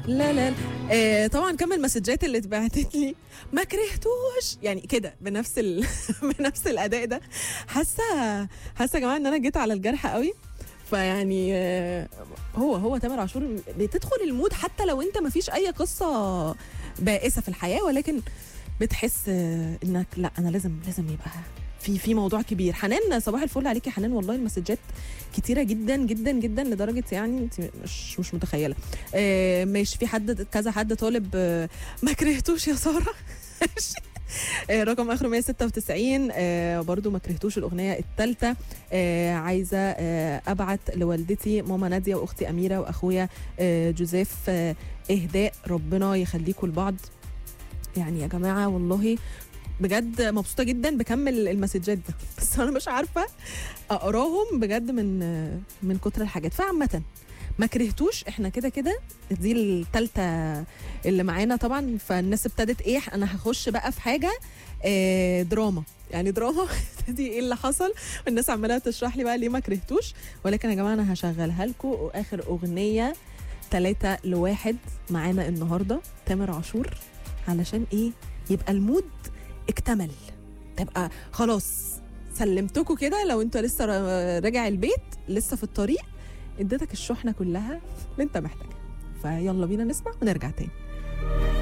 لا لا آه طبعا كم المسجات اللي اتبعتت لي ما كرهتوش يعني كده بنفس ال... بنفس الاداء ده حاسه حاسه يا جماعه ان انا جيت على الجرح قوي فيعني آه، هو هو تامر عاشور بتدخل المود حتى لو انت ما فيش اي قصه بائسه في الحياه ولكن بتحس آه، انك لا انا لازم لازم يبقى في في موضوع كبير حنان صباح الفل عليكي يا حنان والله المسجات كتيره جدا جدا جدا لدرجه يعني انت مش مش متخيله آه ماشي في حد كذا حد طالب آه ما كرهتوش يا ساره ماشي. آه رقم اخره 196 آه برضو ما كرهتوش الاغنيه الثالثه آه عايزه آه ابعت لوالدتي ماما ناديه واختي اميره واخويا آه جوزيف آه اهداء ربنا يخليكم لبعض يعني يا جماعه والله بجد مبسوطه جدا بكمل المسجات ده بس انا مش عارفه اقراهم بجد من من كتر الحاجات فعامه ما كرهتوش احنا كده كده دي التالتة اللي معانا طبعا فالناس ابتدت ايه انا هخش بقى في حاجه آه دراما يعني دراما دي ايه اللي حصل والناس عماله تشرح لي بقى ليه ما كرهتوش ولكن يا جماعه انا هشغلها لكم واخر اغنيه ثلاثة لواحد معانا النهارده تامر عاشور علشان ايه يبقى المود اكتمل تبقى خلاص سلمتكم كده لو انت لسه را- راجع البيت لسه في الطريق اديتك الشحنه كلها اللي انت محتاجها فيلا بينا نسمع ونرجع تاني